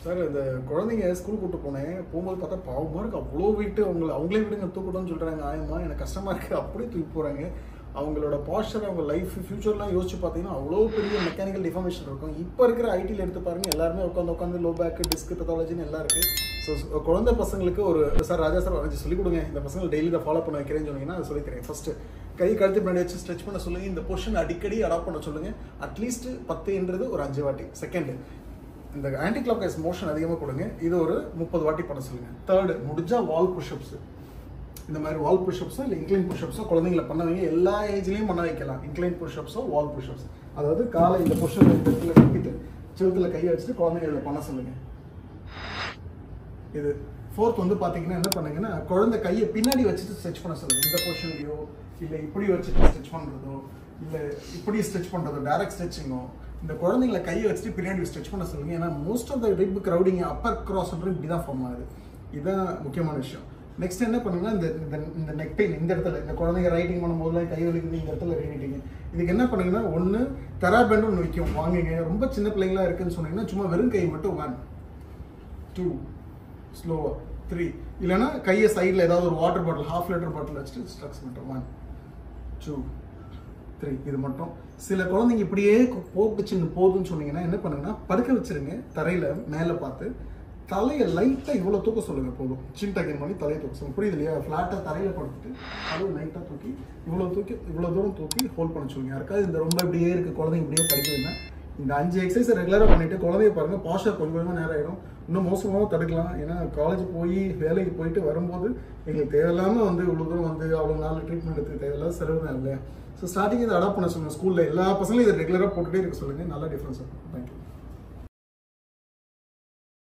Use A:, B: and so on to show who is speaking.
A: sir இந்த குழந்தைங்க school கூட்டு போனேன் போகும்போது பார்த்தா பாவமாக இருக்கு அவ்வளோ வெயிட்டு அவங்கள அவங்களே விடுங்க தூக்கட்டும்னு சொல்கிறாங்க ஆயமா எனக்கு கஷ்டமாக இருக்குது அப்படியே தூக்கி போகிறாங்க அவங்களோட பாஸ்டர் அவங்க லைஃப் ஃபியூச்சர்லாம் யோசிச்சு பார்த்தீங்கன்னா அவ்வளோ பெரிய மெக்கானிக்கல் டிஃபர்மேஷன் இருக்கும் இப்போ இருக்கிற ஐடியில் எடுத்து பாருங்க எல்லாருமே உட்காந்து உட்காந்து லோ பேக் டிஸ்க் பெத்தாலஜின்னு எல்லாம் இருக்குது ஸோ குழந்தை பசங்களுக்கு ஒரு சார் ராஜா சார் கொஞ்சம் சொல்லிக் கொடுங்க இந்த பசங்களை டெய்லி இதை ஃபாலோ பண்ண வைக்கிறேன்னு சொன்னீங்கன்னா அதை சொல்லித் தரேன் ஃபஸ்ட்டு கை கழுத்து பின்னாடி வச்சு ஸ்ட்ரெச் பண்ண சொல்லுங்க இந்த பொசிஷன் அடிக்கடி அடாப்ட் பண்ண சொல்லுங்க அட்லீஸ்ட் பத்துன்றது ஒரு அஞ்சு வாட்டி செகண்ட் இந்த ஆன்டி கிளாக் மோஷன் அதிகமாக கொடுங்க இது ஒரு முப்பது வாட்டி பண்ண சொல்லுங்க தேர்டு முடிஞ்சா வால் புஷ்அப்ஸ் இந்த மாதிரி வால் புஷ்அப்ஸோ இல்லை இன்க்ளைன் புஷ்அப்ஸோ குழந்தைங்களை பண்ண வைங்க எல்லா ஏஜ்லேயும் பண்ண வைக்கலாம் இன்க்ளைன் புஷ்அப்ஸோ வால் புஷ்அப்ஸ் அதாவது காலை இந்த புஷ்அப் இந்த இடத்துல கட்டிட்டு செவுத்துல கையை வச்சுட்டு குழந்தைங்க இதை பண்ண சொல்லுங்க இது ஃபோர்த் வந்து பார்த்தீங்கன்னா என்ன பண்ணுங்கன்னா குழந்தை கையை பின்னாடி வச்சுட்டு ஸ்ட்ரெச் பண்ண சொல்லுங்க இந்த பொசிஷன்லையோ இல்லை இப்படி வச்சுட்டு ஸ்ட்ரெச் பண்ணுறதோ இல்லை இப்படி ஸ்ட்ரெச் பண்ணுறதோ டேரக்ட் ஸ்ட்ரெச்சிங்கோ இந்த குழந்தைங்களை கையை வச்சுட்டு பின்னாடி ஸ்ட்ரெச் பண்ண சொல்லுங்க ஏன்னா most of the rib crowding upper cross இப்படி தான் ஃபார்ம் ஆகுது இதுதான் முக்கியமான விஷயம் நெக்ஸ்ட் என்ன பண்ணுங்கன்னா இந்த இந்த இந்த நெக் பெயின் இந்த இடத்துல இந்த குழந்தைங்க ரைட்டிங் பண்ணும்போதுலாம் கை வலிக்குது இந்த இடத்துல ரைட்டிங்க இதுக்கு என்ன பண்ணுங்கன்னா ஒன்று தெராபேண்ட் ஒன்று விற்கும் வாங்குங்க ரொம்ப சின்ன பிள்ளைங்களா இருக்குன்னு சொன்னீங்கன்னா சும்மா வெறும் கை மட்டும் ஒன் டூ ஸ்லோவாக த்ரீ இல்லைன்னா கையை சைடில் ஏதாவது ஒரு water bottle half litre bottle வச்சுட்டு ஸ்ட்ரக்ஸ் மட்டும் ஒன் டூ த்ரீ இது மட்டும் சில குழந்தைங்க இப்படியே போட்டுச்சுன்னு போதுன்னு சொன்னீங்கன்னா என்ன பண்ணுங்கன்னா படுக்க வச்சிருங்க தரையில் மேலே பார்த்து தலையை லைட்டாக இவ்வளோ தூக்க சொல்லுங்க போதும் சின் டக்கின் பண்ணி தலையை தூக்க சொல்லுங்க புரியுது இல்லையா ஃப்ளாட்டாக தரையில் படுத்துட்டு அதுவும் லைட்டாக தூக்கி இவ்வளோ தூக்கி இவ்வளோ தூரம் தூக்கி ஹோல்ட் பண்ண சொல்லுங்க யாருக்காவது இந்த ரொம்ப இப்படியே இருக்கு குழந்தைங்க இப்படியே படிக்குதுன்னா இந்த அஞ்சு எக்ஸசைஸ் ரெகுலராக பண்ணிட்டு குழந்தைய பாருங்க பாஸ்டர் கொஞ்சம் கொஞ்சமாக நேரம் ஆயிடும் இன்னும் மோசமாக தடுக்கலாம் ஏன்னா காலேஜ் போய் வேலைக்கு போயிட்டு வரும்போது எங்களுக்கு தேவையில்லாமல் வந்து இவ்வளோ தூரம் வந்து அவ்வளோ நாள் ட்ரீட்மெண்ட் எடுத்து தேவையில்லாத செலவு தான் இல்லையா ஸோ ஸ்டார்டிங் இதை அடாப்ட் பண்ண சொல்லுங்கள் ஸ்கூலில் எல்லா பசங்களும் இதை ரெகுலராக போட்டுகிட்டே இருக்க சொல்லுங்கள் நல்ல டிஃப்ரென்ஸ் இருக்கும் தேங்க்யூ